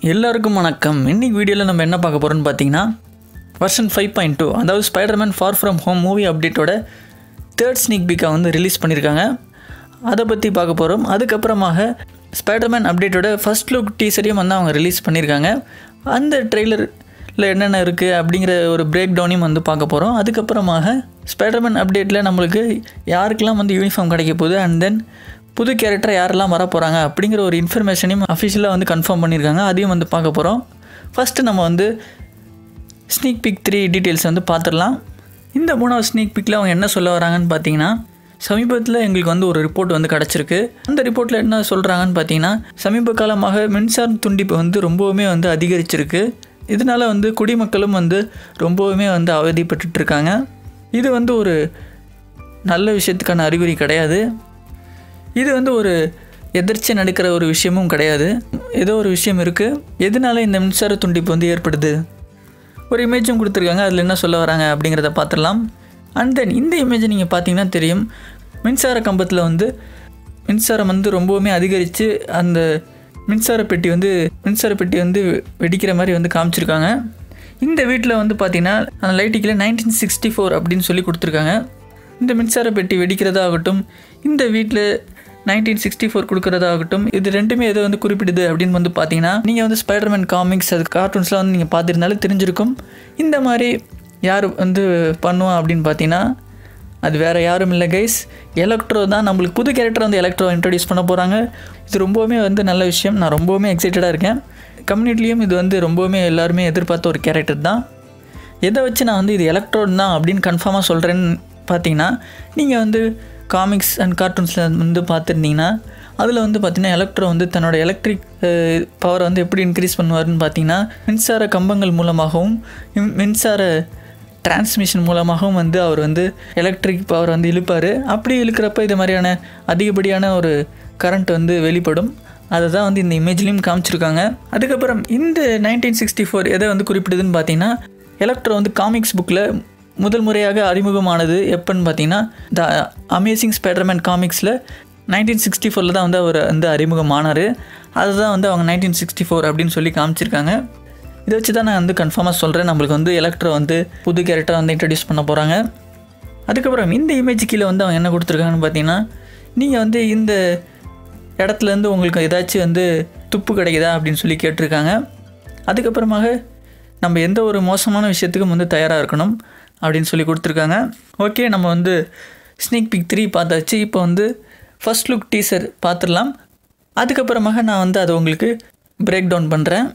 எல்லாருக்கும் வணக்கம் இன்னைக்கு வீடியோவில் நம்ம என்ன பார்க்க போகிறோம்னு பார்த்தீங்கன்னா வெர்ஷன் ஃபைவ் பாயிண்ட் டூ அதாவது Spiderman Far From Home movie அப்டேட்டோட தேர்ட் ஸ்னீக் பீக்கை வந்து ரிலீஸ் பண்ணியிருக்காங்க அதை பற்றி பார்க்க போகிறோம் அதுக்கப்புறமாக ஸ்பைடர்மேன் அப்டேட்டோட ஃபர்ஸ்ட் லுக் டீசரையும் வந்து அவங்க ரிலீஸ் பண்ணியிருக்காங்க அந்த ட்ரெய்லரில் என்னென்ன இருக்குது அப்படிங்கிற ஒரு பிரேக் டவுனையும் வந்து பார்க்க போகிறோம் அதுக்கப்புறமாக ஸ்பைடர்மேன் அப்டேட்டில் நம்மளுக்கு யாருக்கெல்லாம் வந்து யூனிஃபார்ம் கிடைக்க போகுது அண்ட் தென் புது கேரக்டர் யாரெல்லாம் வர போகிறாங்க அப்படிங்கிற ஒரு இன்ஃபர்மேஷனையும் அஃபிஷியலாக வந்து கன்ஃபார்ம் பண்ணியிருக்காங்க அதையும் வந்து பார்க்க போகிறோம் ஃபஸ்ட்டு நம்ம வந்து ஸ்னீக் பிக் த்ரீ டீட்டெயில்ஸ் வந்து பார்த்துடலாம் இந்த மூணாவது ஸ்னீக் பிக்கில் அவங்க என்ன சொல்ல வராங்கன்னு பார்த்தீங்கன்னா சமீபத்தில் எங்களுக்கு வந்து ஒரு ரிப்போர்ட் வந்து கிடச்சிருக்கு அந்த ரிப்போர்ட்டில் என்ன சொல்கிறாங்கன்னு பார்த்தீங்கன்னா சமீப காலமாக மின்சார துண்டிப்பு வந்து ரொம்பவுமே வந்து அதிகரிச்சிருக்கு இதனால் வந்து குடிமக்களும் வந்து ரொம்பவுமே வந்து அவதிப்பட்டுட்டு இருக்காங்க இது வந்து ஒரு நல்ல விஷயத்துக்கான அறிகுறி கிடையாது இது வந்து ஒரு எதிர்ச்சியாக நடக்கிற ஒரு விஷயமும் கிடையாது ஏதோ ஒரு விஷயம் இருக்குது எதனால இந்த மின்சார துண்டிப்பு வந்து ஏற்படுது ஒரு இமேஜும் கொடுத்துருக்காங்க அதில் என்ன சொல்ல வராங்க அப்படிங்கிறத பார்த்துடலாம் அண்ட் தென் இந்த இமேஜை நீங்கள் பார்த்தீங்கன்னா தெரியும் மின்சார கம்பத்தில் வந்து மின்சாரம் வந்து ரொம்பவுமே அதிகரித்து அந்த மின்சார பெட்டி வந்து மின்சார பெட்டி வந்து வெடிக்கிற மாதிரி வந்து காமிச்சிருக்காங்க இந்த வீட்டில் வந்து பார்த்தீங்கன்னா அந்த லைட்டுக்கில் நைன்டீன் சிக்ஸ்டி ஃபோர் அப்படின்னு சொல்லி கொடுத்துருக்காங்க இந்த மின்சார பெட்டி வெடிக்கிறதாகட்டும் இந்த வீட்டில் நைன்டீன் சிக்ஸ்டி ஃபோர் கொடுக்குறதாகட்டும் இது ரெண்டுமே எதை வந்து குறிப்பிடுது அப்படின்னு வந்து பார்த்தீங்கன்னா நீங்கள் வந்து ஸ்பைடர்மேன் காமிக்ஸ் அது கார்ட்டூன்ஸ்லாம் வந்து நீங்கள் பார்த்துருந்தாலே தெரிஞ்சிருக்கும் இந்த மாதிரி யார் வந்து பண்ணுவா அப்படின்னு பார்த்தீங்கன்னா அது வேறு யாரும் இல்லை கைஸ் எலக்ட்ரோ தான் நம்மளுக்கு புது கேரக்டர் வந்து எலக்ட்ரோ இன்ட்ரடியூஸ் பண்ண போகிறாங்க இது ரொம்பவுமே வந்து நல்ல விஷயம் நான் ரொம்பவுமே எக்ஸைட்டடாக இருக்கேன் கம்யூனிட்டிலையும் இது வந்து ரொம்பவுமே எல்லாருமே எதிர்பார்த்த ஒரு கேரக்டர் தான் எதை வச்சு நான் வந்து இது எலக்ட்ரோன் தான் அப்படின்னு கன்ஃபார்மாக சொல்கிறேன்னு பார்த்தீங்கன்னா நீங்கள் வந்து காமிக்ஸ் அண்ட் கார்ட்டூன்ஸில் வந்து பார்த்துருந்தீங்கன்னா அதில் வந்து பார்த்திங்கன்னா எலக்ட்ரோ வந்து தன்னோட எலக்ட்ரிக் பவரை வந்து எப்படி இன்க்ரீஸ் பண்ணுவார்னு பார்த்தீங்கன்னா மின்சார கம்பங்கள் மூலமாகவும் மின்- மின்சார டிரான்ஸ்மிஷன் மூலமாகவும் வந்து அவர் வந்து எலக்ட்ரிக் பவர் வந்து இழுப்பார் அப்படி இழுக்கிறப்ப இது மாதிரியான அதிகப்படியான ஒரு கரண்ட் வந்து வெளிப்படும் அதை தான் வந்து இந்த இமேஜ்லேயும் காமிச்சிருக்காங்க அதுக்கப்புறம் இந்த நைன்டீன் சிக்ஸ்டி ஃபோர் எதை வந்து குறிப்பிடுதுன்னு பார்த்தீங்கன்னா எலக்ட்ரோ வந்து காமிக்ஸ் புக்கில் முதல் முறையாக அறிமுகமானது எப்போன்னு பார்த்தீங்கன்னா த அமேசிங் ஸ்பைடர்மேன் காமிக்ஸில் நைன்டீன் சிக்ஸ்டி ஃபோரில் தான் வந்து அவர் வந்து அறிமுகமானார் அதுதான் வந்து அவங்க நைன்டீன் சிக்ஸ்டி ஃபோர் அப்படின்னு சொல்லி காமிச்சிருக்காங்க இதை வச்சு தான் நான் வந்து கன்ஃபார்மாக சொல்கிறேன் நம்மளுக்கு வந்து எலக்ட்ரோ வந்து புது கேரக்டரை வந்து இன்ட்ரடியூஸ் பண்ண போகிறாங்க அதுக்கப்புறம் இந்த இமேஜ் கீழே வந்து அவங்க என்ன கொடுத்துருக்காங்கன்னு பார்த்தீங்கன்னா நீங்கள் வந்து இந்த இடத்துலேருந்து உங்களுக்கு ஏதாச்சும் வந்து துப்பு கிடைக்குதா அப்படின்னு சொல்லி கேட்டிருக்காங்க அதுக்கப்புறமாக நம்ம எந்த ஒரு மோசமான விஷயத்துக்கும் வந்து தயாராக இருக்கணும் அப்படின்னு சொல்லி கொடுத்துருக்காங்க ஓகே நம்ம வந்து ஸ்னீக் பிக் த்ரீ பார்த்தாச்சு இப்போ வந்து ஃபர்ஸ்ட் லுக் டீசர் பார்த்துடலாம் அதுக்கப்புறமாக நான் வந்து அதை உங்களுக்கு பிரேக் டவுன் பண்ணுறேன்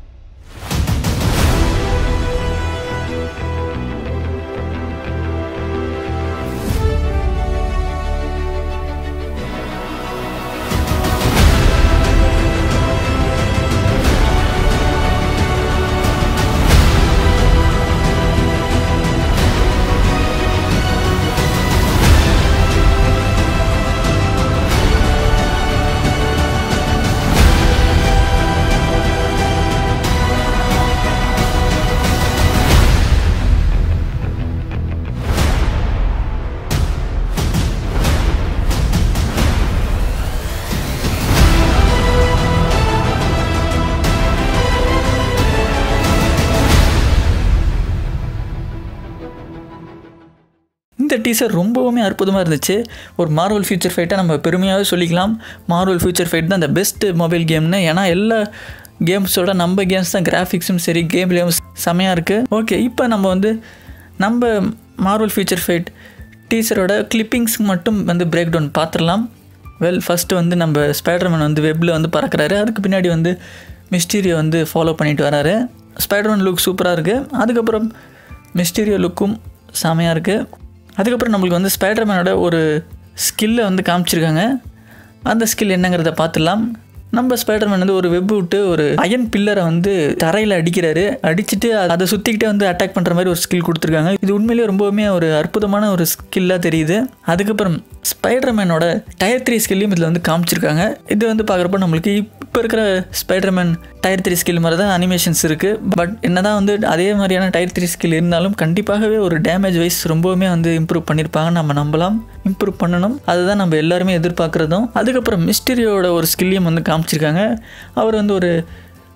இந்த டீசர் ரொம்பவுமே அற்புதமாக இருந்துச்சு ஒரு மார்வல் ஃபியூச்சர் ஃபைட்டை நம்ம பெருமையாகவே சொல்லிக்கலாம் மார்வல் ஃபியூச்சர் ஃபைட் தான் இந்த பெஸ்ட் மொபைல் கேம்னு ஏன்னா எல்லா கேம்ஸோட நம்ம கேம்ஸ் தான் கிராஃபிக்ஸும் சரி கேம்லேயும் செமையாக இருக்குது ஓகே இப்போ நம்ம வந்து நம்ம மார்வல் ஃபியூச்சர் ஃபைட் டீசரோட கிளிப்பிங்ஸ் மட்டும் வந்து பிரேக் டவுன் பார்த்துடலாம் வெல் ஃபஸ்ட்டு வந்து நம்ம ஸ்பைடர்மேன் வந்து வெப்பில் வந்து பறக்கிறாரு அதுக்கு பின்னாடி வந்து மிஸ்டீரியோ வந்து ஃபாலோ பண்ணிட்டு வராரு ஸ்பைடர்மேன் லுக் சூப்பராக இருக்குது அதுக்கப்புறம் மிஸ்டீரியோ லுக்கும் செமையாக இருக்குது அதுக்கப்புறம் நம்மளுக்கு வந்து ஸ்பைடர்மேனோட ஒரு ஸ்கில்லை வந்து காமிச்சிருக்காங்க அந்த ஸ்கில் என்னங்கிறத பார்த்துடலாம் நம்ம ஸ்பைடர்மேன் வந்து ஒரு வெப் விட்டு ஒரு அயன் பில்லரை வந்து தரையில் அடிக்கிறாரு அடிச்சுட்டு அதை சுற்றிக்கிட்டே வந்து அட்டாக் பண்ணுற மாதிரி ஒரு ஸ்கில் கொடுத்துருக்காங்க இது உண்மையிலேயே ரொம்பவுமே ஒரு அற்புதமான ஒரு ஸ்கில்லாக தெரியுது அதுக்கப்புறம் ஸ்பைடர்மேனோட டயர் த்ரீ ஸ்கில்லையும் இதில் வந்து காமிச்சிருக்காங்க இது வந்து பார்க்குறப்ப நம்மளுக்கு இப்போ இருக்கிற ஸ்பைடர்மேன் டயர் த்ரீ ஸ்கில் மாதிரி தான் அனிமேஷன்ஸ் இருக்குது பட் என்னதான் வந்து அதே மாதிரியான டயர் த்ரீ ஸ்கில் இருந்தாலும் கண்டிப்பாகவே ஒரு டேமேஜ் வைஸ் ரொம்பவுமே வந்து இம்ப்ரூவ் பண்ணியிருப்பாங்க நம்ம நம்பலாம் இம்ப்ரூவ் பண்ணணும் அதுதான் நம்ம எல்லாருமே எதிர்பார்க்குறதும் அதுக்கப்புறம் மிஸ்டீரியோட ஒரு ஸ்கில்லையும் வந்து காமிச்சிருக்காங்க அவர் வந்து ஒரு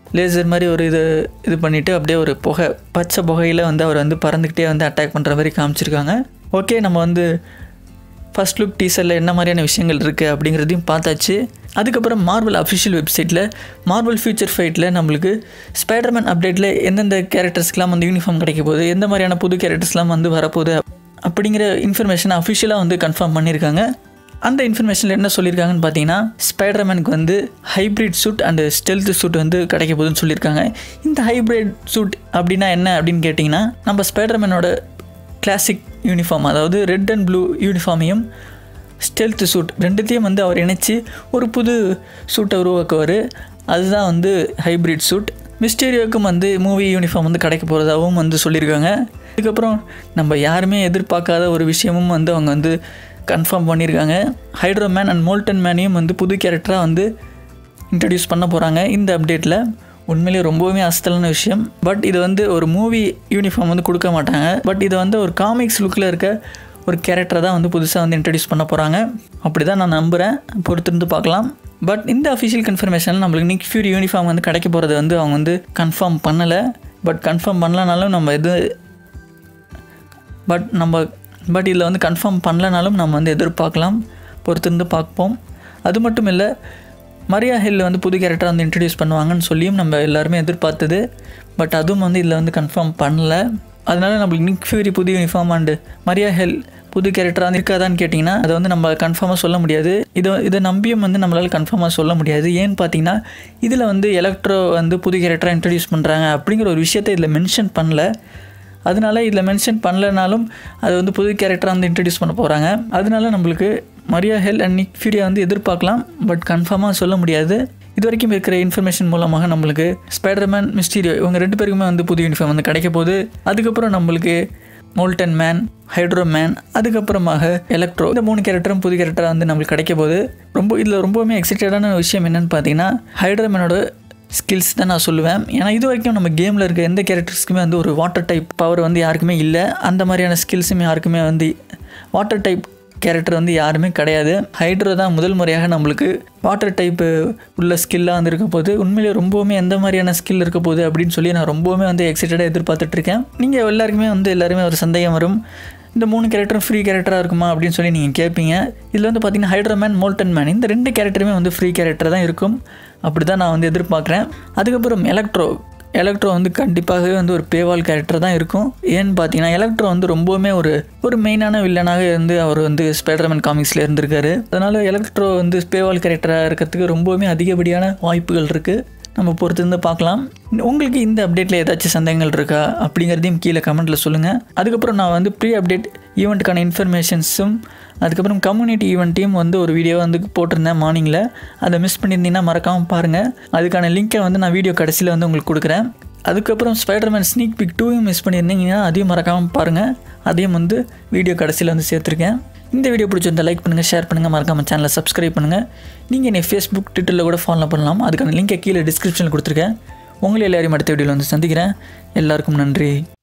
லேசர் மாதிரி ஒரு இது இது பண்ணிவிட்டு அப்படியே ஒரு புகை பச்சை புகையில் வந்து அவர் வந்து பறந்துக்கிட்டே வந்து அட்டாக் பண்ணுற மாதிரி காமிச்சிருக்காங்க ஓகே நம்ம வந்து ஃபஸ்ட் லுக் டீசரில் என்ன மாதிரியான விஷயங்கள் இருக்குது அப்படிங்கிறதையும் பார்த்தாச்சு அதுக்கப்புறம் மார்வல் அஃபிஷியல் வெப்சைட்டில் மார்வல் ஃபியூச்சர் ஃபைட்டில் நம்மளுக்கு ஸ்பைடர்மேன் அப்டேட்டில் எந்தெந்த கேரக்டர்ஸ்க்கெலாம் வந்து யூனிஃபார்ம் கிடைக்க போகுது எந்த மாதிரியான புது கேரக்டர்ஸ்லாம் வந்து வரப்போகுது அப்படிங்கிற இன்ஃபர்மேஷனை அஃபிஷியலாக வந்து கன்ஃபார்ம் பண்ணியிருக்காங்க அந்த இன்ஃபர்மேஷனில் என்ன சொல்லியிருக்காங்கன்னு பார்த்தீங்கன்னா ஸ்பைடர்மேனுக்கு வந்து hybrid suit and stealth suit வந்து கிடைக்க போகுதுன்னு சொல்லியிருக்காங்க இந்த ஹைப்ரிட் சூட் அப்படின்னா என்ன அப்படின்னு கேட்டிங்கன்னா நம்ம ஸ்பைடர்மேனோட கிளாசிக் யூனிஃபார்ம் அதாவது ரெட் அண்ட் ப்ளூ யூனிஃபார்மையும் ஸ்டெல்த் சூட் ரெண்டுத்தையும் வந்து அவர் இணைச்சி ஒரு புது சூட்டை உருவாக்குவார் அதுதான் வந்து ஹைப்ரிட் சூட் மிஸ்டீரியோக்கும் வந்து மூவி யூனிஃபார்ம் வந்து கிடைக்க போகிறதாகவும் வந்து சொல்லியிருக்காங்க அதுக்கப்புறம் நம்ம யாருமே எதிர்பார்க்காத ஒரு விஷயமும் வந்து அவங்க வந்து கன்ஃபார்ம் பண்ணியிருக்காங்க ஹைட்ரோ மேன் அண்ட் மோல்டன் மேனையும் வந்து புது கேரக்டராக வந்து இன்ட்ரடியூஸ் பண்ண போகிறாங்க இந்த அப்டேட்டில் உண்மையிலேயே ரொம்பவுமே அஸ்தலான விஷயம் பட் இது வந்து ஒரு மூவி யூனிஃபார்ம் வந்து கொடுக்க மாட்டாங்க பட் இது வந்து ஒரு காமிக்ஸ் லுக்கில் இருக்க ஒரு கேரக்டரை தான் வந்து புதுசாக வந்து இன்ட்ரடியூஸ் பண்ண போகிறாங்க அப்படி தான் நான் நம்புகிறேன் பொறுத்திருந்து பார்க்கலாம் பட் இந்த அஃபிஷியல் கன்ஃபர்மேஷனில் நம்மளுக்கு நிக் ஃபியூரி யூனிஃபார்ம் வந்து கிடைக்க போகிறது வந்து அவங்க வந்து கன்ஃபார்ம் பண்ணலை பட் கன்ஃபார்ம் பண்ணலனாலும் நம்ம எது பட் நம்ம பட் இதில் வந்து கன்ஃபார்ம் பண்ணலனாலும் நம்ம வந்து எதிர்பார்க்கலாம் பொறுத்திருந்து பார்ப்போம் அது மட்டும் இல்லை மரியா ஹில் வந்து புது கேரக்டர் வந்து இன்ட்ரடியூஸ் பண்ணுவாங்கன்னு சொல்லியும் நம்ம எல்லாருமே எதிர்பார்த்தது பட் அதுவும் வந்து இதில் வந்து கன்ஃபார்ம் பண்ணல அதனால நம்மளுக்கு நிக் ஃபியூரி புது யூனிஃபார்ம் அண்டு மரியா ஹெல் புது கேரக்டராக வந்து இருக்காதான்னு கேட்டிங்கன்னா அதை வந்து நம்ம கன்ஃபார்மாக சொல்ல முடியாது இதை இதை நம்பியும் வந்து நம்மளால் கன்ஃபார்மாக சொல்ல முடியாது ஏன்னு பார்த்தீங்கன்னா இதில் வந்து எலக்ட்ரோ வந்து புது கேரக்டராக இன்ட்ரடியூஸ் பண்ணுறாங்க அப்படிங்கிற ஒரு விஷயத்தை இதில் மென்ஷன் பண்ணல அதனால இதில் மென்ஷன் பண்ணலனாலும் அது வந்து புது கேரக்டராக வந்து இன்ட்ரடியூஸ் பண்ண போகிறாங்க அதனால நம்மளுக்கு மரியா ஹெல் அண்ட் நிக் ஃபியூரியா வந்து எதிர்பார்க்கலாம் பட் கன்ஃபார்மாக சொல்ல முடியாது இது வரைக்கும் இருக்கிற இன்ஃபர்மேஷன் மூலமாக நம்மளுக்கு ஸ்பைடர்மேன் மிஸ்டீரியோ இவங்க ரெண்டு பேருக்குமே வந்து புது யூனிஃபார்ம் வந்து கிடைக்க போகுது அதுக்கப்புறம் நம்மளுக்கு மோல்டன் மேன் ஹைட்ரோ மேன் அதுக்கப்புறமாக எலக்ட்ரோ இந்த மூணு கேரக்டரும் புது கேரக்டராக வந்து நம்மளுக்கு கிடைக்க போகுது ரொம்ப இதில் ரொம்பவுமே எக்ஸைட்டடான விஷயம் என்னென்னு பார்த்தீங்கன்னா ஹைட்ரோ மேனோட ஸ்கில்ஸ் தான் நான் சொல்லுவேன் ஏன்னா இது வரைக்கும் நம்ம கேமில் இருக்க எந்த கேரக்டர்ஸ்க்குமே வந்து ஒரு வாட்டர் டைப் பவர் வந்து யாருக்குமே இல்லை அந்த மாதிரியான ஸ்கில்ஸுமே யாருக்குமே வந்து வாட்டர் டைப் கேரக்டர் வந்து யாருமே கிடையாது ஹைட்ரோ தான் முதல் முறையாக நம்மளுக்கு வாட்டர் டைப்பு உள்ள ஸ்கில்லாக வந்து இருக்க போது உண்மையிலே ரொம்பவுமே எந்த மாதிரியான ஸ்கில் இருக்க போகுது அப்படின்னு சொல்லி நான் ரொம்பவுமே வந்து எக்ஸைட்டடாக எதிர்பார்த்துட்ருக்கேன் நீங்கள் எல்லாருக்குமே வந்து எல்லாருமே ஒரு சந்தேகம் வரும் இந்த மூணு கேரக்டரும் ஃப்ரீ கேரக்டராக இருக்குமா அப்படின்னு சொல்லி நீங்கள் கேட்பீங்க இதில் வந்து பார்த்தீங்கன்னா ஹைட்ரோ மேன் மோல்டன் மேன் இந்த ரெண்டு கேரக்டருமே வந்து ஃப்ரீ கேரக்டர் தான் இருக்கும் அப்படி தான் நான் வந்து எதிர்பார்க்குறேன் அதுக்கப்புறம் எலக்ட்ரோ எலக்ட்ரோ வந்து கண்டிப்பாகவே வந்து ஒரு பேவால் கேரக்டர் தான் இருக்கும் ஏன்னு பார்த்தீங்கன்னா எலக்ட்ரோ வந்து ரொம்பவுமே ஒரு ஒரு மெயினான வில்லனாக இருந்து அவர் வந்து ஸ்பைடர்மேன் காமிக்ஸில் இருந்திருக்காரு அதனால் எலக்ட்ரோ வந்து பேவால் கேரக்டராக இருக்கிறதுக்கு ரொம்பவுமே அதிகப்படியான வாய்ப்புகள் இருக்குது நம்ம பொறுத்து இருந்து பார்க்கலாம் உங்களுக்கு இந்த அப்டேட்டில் ஏதாச்சும் சந்தேகங்கள் இருக்கா அப்படிங்கிறதையும் கீழே கமெண்ட்டில் சொல்லுங்கள் அதுக்கப்புறம் நான் வந்து ப்ரீ அப்டேட் ஈவெண்ட்டுக்கான இன்ஃபர்மேஷன்ஸும் அதுக்கப்புறம் கம்யூனிட்டி ஈவெண்ட்டையும் வந்து ஒரு வீடியோ வந்து போட்டிருந்தேன் மார்னிங்கில் அதை மிஸ் பண்ணியிருந்தீங்கன்னா மறக்காமல் பாருங்கள் அதுக்கான லிங்க்கை வந்து நான் வீடியோ கடைசியில் வந்து உங்களுக்கு கொடுக்குறேன் அதுக்கப்புறம் ஸ்பைடர்மேன் ஸ்னீக் பிக் டூயும் மிஸ் பண்ணியிருந்தீங்கன்னா அதையும் மறக்காமல் பாருங்கள் அதையும் வந்து வீடியோ கடைசியில் வந்து சேர்த்துருக்கேன் இந்த வீடியோ பிடிச்சிருந்தா லைக் பண்ணுங்கள் ஷேர் பண்ணுங்கள் மறக்காமல் சேனலை சப்ஸ்கிரைப் பண்ணுங்கள் நீங்கள் என்னை ஃபேஸ்புக் ட்விட்டரில் கூட ஃபாலோ பண்ணலாம் அதுக்கான லிங்கை கீழே டிஸ்கிரிப்ஷனில் கொடுத்துருக்கேன் உங்களை எல்லாரையும் அடுத்த வீடியோவில் வந்து சந்திக்கிறேன் எல்லாருக்கும் நன்றி